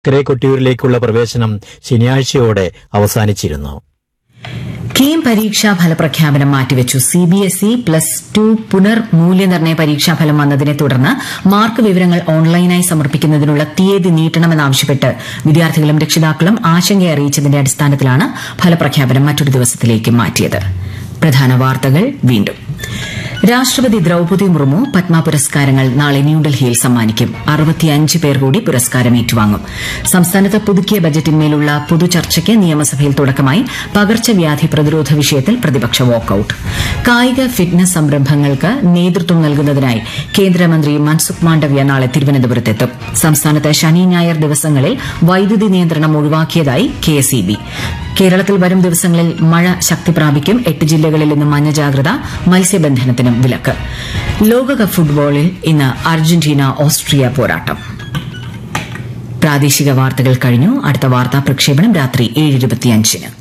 അക്കരെ കൊട്ടിയൂരിലേക്കുള്ള പ്രവേശനം ശനിയാഴ്ചയോടെ അവസാനിച്ചിരുന്നു കീം പരീക്ഷാ ഫലപ്രഖ്യാപനം മാറ്റിവെച്ചു C B S E plus two പുനർ മൂല്യനിർണ്ണയ പരീക്ഷാഫലം വന്നതിനെ തുടർന്ന് മാർക്ക് വിവരങ്ങൾ ഓൺലൈനായി സമർപ്പിക്കുന്നതിനുള്ള തീയതി നീട്ടണമെന്നാവശ്യപ്പെട്ട് വിദ്യാർത്ഥികളും രക്ഷിതാക്കളും ആശങ്ക അറിയിച്ചതിന്റെ അടിസ്ഥാനത്തിലാണ് ഫലപ്രഖ്യാപനം മറ്റൊരു ദിവസത്തിലേക്ക് മാറ്റിയത് പ്രധാന വാർത്തകൾ വീണ്ടും രാഷ്ട്രപതി ദ്രൌപതി മുർമു പത്മ പുരസ്കാരങ്ങൾ നാളെ ന്യൂഡൽഹിയിൽ സമ്മാനിക്കും അറുപത്തിയഞ്ച് പേർ കൂടി പുരസ്കാരം ഏറ്റുവാങ്ങും സംസ്ഥാനത്ത് പുതുക്കിയ ബജറ്റിന്മേലുള്ള പൊതുചർച്ചയ്ക്ക് നിയമസഭയിൽ തുടക്കമായി പകർച്ചവ്യാധി പ്രതിരോധ വിഷയത്തിൽ പ്രതിപക്ഷ വാക്കൌട്ട് കായിക ഫിറ്റ്നസ് സംരംഭങ്ങൾക്ക് നേതൃത്വം നൽകുന്നതിനായി കേന്ദ്രമന്ത്രി മൻസുഖ് മാണ്ഡവ്യ നാളെ തിരുവനന്തപുരത്തെത്തും സംസ്ഥാനത്ത് ശനി ഞായർ ദിവസങ്ങളിൽ വൈദ്യുതി നിയന്ത്രണം ഒഴിവാക്കിയതായി കെഎസ്ഇബി കേരളത്തിൽ വരും ദിവസങ്ങളിൽ മഴ ശക്തി പ്രാപിക്കും എട്ട് ജില്ലകളിൽ ഇന്ന് മഞ്ഞ ജാഗ്രത മത്സ്യബന്ധനത്തിനും വിലക്ക് ലോകകപ്പ് ഫുട്ബോളിൽ ഇന്ന് അർജന്റീന ഓസ്ട്രിയ പോരാട്ടം പ്രാദേശിക വാർത്തകൾ കഴിഞ്ഞു അടുത്ത വാർത്താ പ്രക്ഷേപണം രാത്രി ഏഴ് ഇരുപത്തിയഞ്ചിന്